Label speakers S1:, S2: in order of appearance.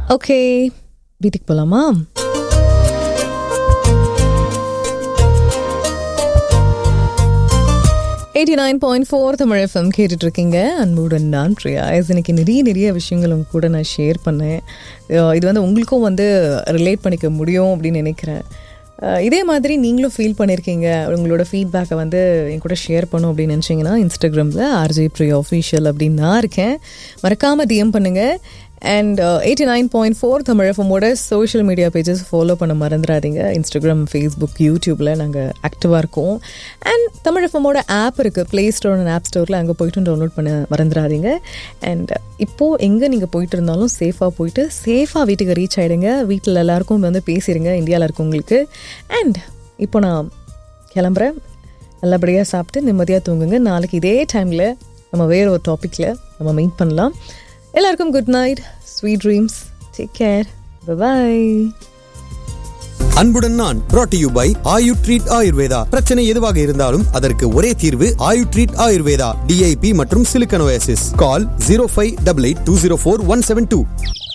S1: okay வீட்டுக்கு போலாமா eighty nine point four Tamil FM கேட்டுட்டு இருக்கீங்க அன்புடன் நான் பிரியா இது இன்னைக்கு நிறைய நிறைய விஷயங்கள் உங்க கூட நான் ஷேர் பண்ணேன் அஹ் இது வந்து உங்களுக்கும் வந்து ரிலேட் பண்ணிக்க முடியும் அப்படின்னு நினைக்கிறேன் அஹ் இதே மாதிரி நீங்களும் ஃபீல் பண்ணியிருக்கீங்க உங்களோட ஃபீட்பேக்கை வந்து என் கூட ஷேர் பண்ணும் அப்படின்னு நினச்சிங்கன்னா இன்ஸ்டாகிராமில் ஆர்ஜே பிரியா ஒஃபீஷியல் அப்படின்னு நான் இருக்கேன் மறக்காமல் டிஎம் பண்ணுங்கள் and eighty nine point four Tamil எஃப்எம்மோட சோஷியல் மீடியா பேஜஸ் ஃபாலோ பண்ண மறந்துடாதீங்க இன்ஸ்டாகிராம் ஃபேஸ்புக் யூடியூப்பில் நாங்கள் ஆக்டிவாக இருக்கோம் அண்ட் தமிழ் எஃப்எம்மோட ஆப் இருக்குது ப்ளே ஸ்டோர் அண்ட் ஆப் ஸ்டோரில் அங்கே போயிட்டு டவுன்லோட் பண்ண மறந்துடாதீங்க அண்ட் இப்போது எங்கே நீங்கள் போயிட்டு இருந்தாலும் சேஃபாக போயிட்டு சேஃபாக வீட்டுக்கு ரீச் ஆகிடுங்க வீட்டில் எல்லாருக்கும் வந்து பேசிடுங்க இந்தியாவில் இருக்கவங்களுக்கு அண்ட் இப்போ நான் கிளம்புறேன் நல்லபடியாக சாப்பிட்டு நிம்மதியாக தூங்குங்க நாளைக்கு இதே டைமில் நம்ம வேற ஒரு டாப்பிக்கில் நம்ம மீட் பண்ணலாம் எல்லாருக்கும் good night sweet dreams take care bye
S2: அன்புடன் நான் brought to you by Ayu treat Ayurveda பிரச்சனை எதுவாக இருந்தாலும் அதற்கு ஒரே தீர்வு ஆயு ட்ரீட் ஆயுர்வேதா டிஐபி மற்றும் சிலிக்கனோசிஸ் call zero five double eight two zero four one seven two